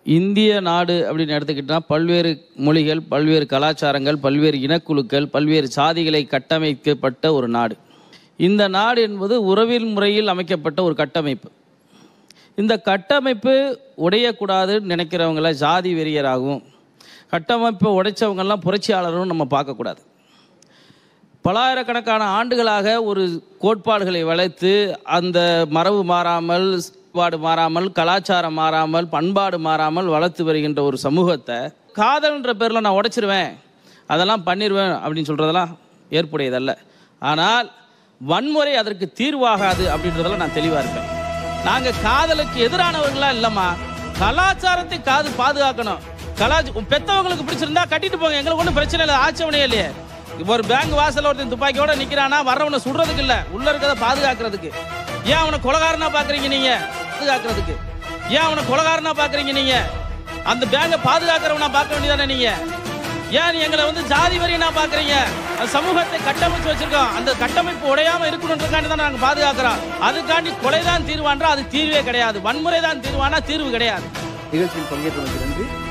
இந்திய நாடு அப்படின்னு எடுத்துக்கிட்டால் பல்வேறு மொழிகள் பல்வேறு கலாச்சாரங்கள் பல்வேறு இனக்குழுக்கள் பல்வேறு சாதிகளை கட்டமைக்கப்பட்ட ஒரு நாடு இந்த நாடு என்பது உறவில் முறையில் அமைக்கப்பட்ட ஒரு கட்டமைப்பு இந்த கட்டமைப்பு உடையக்கூடாதுன்னு நினைக்கிறவங்கள ஜாதி வெறியராகவும் கட்டமைப்பை உடைச்சவங்கெல்லாம் புரட்சியாளரும் நம்ம பார்க்கக்கூடாது பலாயிரக்கணக்கான ஆண்டுகளாக ஒரு கோட்பாடுகளை வளைத்து அந்த மரபு மாறாமல் பாடு மாறாமல் கலாச்சாரம் மாறாமல் பண்பாடு மாறாமல் வளர்த்து வருகின்ற ஒரு சமூகத்தை காதல்ன்ற பேரில் நான் உடைச்சிருவேன் அதெல்லாம் பண்ணிடுவேன் அப்படின்னு சொல்கிறதெல்லாம் ஏற்புடையதல்ல ஆனால் வன்முறை அதற்கு தீர்வாகாது அப்படின்றதெல்லாம் நான் தெளிவாக இருப்பேன் நாங்கள் காதலுக்கு எதிரானவர்களாம் இல்லைம்மா கலாச்சாரத்தை காது பாதுகாக்கணும் கலாச்சார பெத்தவங்களுக்கு பிடிச்சிருந்தா கட்டிட்டு போங்க எங்களுக்கு ஒன்றும் பிரச்சனை இல்லை ஆட்சேபனையே இல்லையே இப்போ ஒரு பேங்க் வாசல்ல ஒருத்தன் துப்பாக்கியோட நிக்கிறானா வர்றவனை சுடுறதுக்கு இல்ல உள்ள இருக்கிறத பாதுகாக்கிறதுக்கு ஏன் அவனை கொலகாரனா பாக்குறீங்க நீங்க பாதுகாக்கிறதுக்கு ஏன் அவனை கொலகாரனா பாக்குறீங்க நீங்க அந்த பேங்கை பாதுகாக்கிறவனா பார்க்க வேண்டியதானே நீங்க ஏன் நீ எங்களை வந்து ஜாதி வரியா பாக்குறீங்க அந்த சமூகத்தை கட்டமைச்சு வச்சிருக்கோம் அந்த கட்டமைப்பு உடையாம இருக்கணுன்றதுக்காண்டி தான் நாங்க பாதுகாக்கிறோம் அதுக்காண்டி கொலை தான் தீர்வான்றா அது தீர்வே கிடையாது வன்முறை தான் தீர்வானா தீர்வு கிடையாது நிகழ்ச்சியில் பங்கேற்றமைக்கு நன்றி